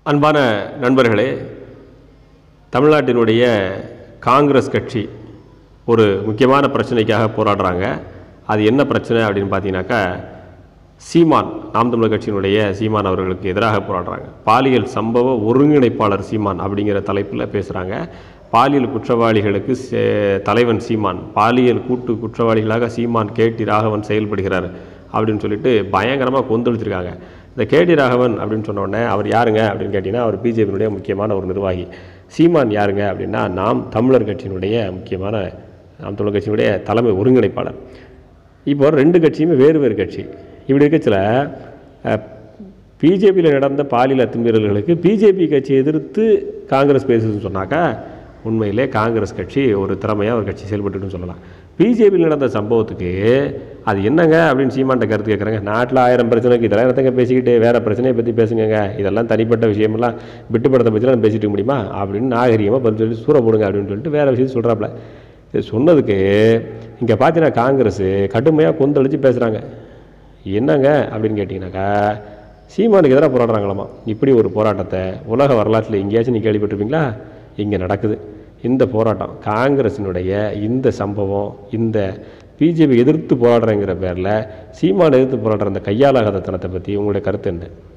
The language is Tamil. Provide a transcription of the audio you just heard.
அன்பான நண்பர்களே தமிழ்நாட்டினுடைய காங்கிரஸ் கட்சி ஒரு முக்கியமான பிரச்சனைக்காக போராடுறாங்க அது என்ன பிரச்சனை அப்படின்னு பார்த்தீங்கன்னாக்கா சீமான் நாம் தமிழர் கட்சியினுடைய சீமான் அவர்களுக்கு எதிராக போராடுறாங்க பாலியல் சம்பவ ஒருங்கிணைப்பாளர் சீமான் அப்படிங்கிற தலைப்பில் பேசுகிறாங்க பாலியல் குற்றவாளிகளுக்கு சே- தலைவன் சீமான் பாலியல் கூட்டு குற்றவாளிகளாக சீமான் கேடி ராகவன் செயல்படுகிறார் அப்படின்னு சொல்லிட்டு பயங்கரமாக கொந்தளிச்சிருக்காங்க இந்த கேடி ராகவன் அப்படின்னு சொன்ன உடனே அவர் யாருங்க அப்படின்னு கேட்டிங்கன்னா அவர் பிஜேபியினுடைய முக்கியமான ஒரு நிர்வாகி சீமான் யாருங்க அப்படின்னா நாம் தமிழர் கட்சியினுடைய முக்கியமான நாம் தமிழர் கட்சியினுடைய தலைமை ஒருங்கிணைப்பாளர் இப்போ ரெண்டு கட்சியுமே வேறு வேறு கட்சி இப்படி இருக்கச்சில் பிஜேபியில் நடந்த பாலியல் அத்துமீறல்களுக்கு பிஜேபி கட்சியை எதிர்த்து காங்கிரஸ் பேசுதுன்னு சொன்னாக்கா உண்மையிலே காங்கிரஸ் கட்சி ஒரு திறமையாக ஒரு கட்சி செயல்பட்டுன்னு சொல்லலாம் பிஜேபியில் நடந்த சம்பவத்துக்கு அது என்னங்க அப்படின்னு சீமான்ட்ட கருத்து கேட்குறாங்க நாட்டில் ஆயிரம் பிரச்சனைக்கு இதெல்லாம் என்னத்தங்க பேசிக்கிட்டு வேறு பிரச்சனையை பற்றி பேசுங்கங்க இதெல்லாம் தனிப்பட்ட விஷயமெல்லாம் விட்டுப்படத்தை பற்றிலாம் பேசிட்டு இருக்க முடியுமா அப்படின்னு நாகரிகமாக பதில் சொல்லி சூற போடுங்க அப்படின்னு சொல்லிட்டு வேறு விஷயத்தை சொல்கிறாப்புல இது சொன்னதுக்கு இங்கே பார்த்தீங்கன்னா காங்கிரஸ் கடுமையாக கொந்தளிச்சு பேசுகிறாங்க என்னங்க அப்படின்னு கேட்டிங்கனாக்கா சீமானுக்கு எதிராக போராடுறாங்களாமா இப்படி ஒரு போராட்டத்தை உலக வரலாற்றில் எங்கேயாச்சும் நீ கேள்விப்பட்டிருப்பீங்களா இங்கே நடக்குது இந்த போராட்டம் காங்கிரஸினுடைய இந்த சம்பவம் இந்த பிஜேபி எதிர்த்து போராடுறேங்கிற பேரில் சீமானை எதிர்த்து போராடுற அந்த கையாளாகாத தனத்தை பற்றி உங்களுடைய கருத்து என்ன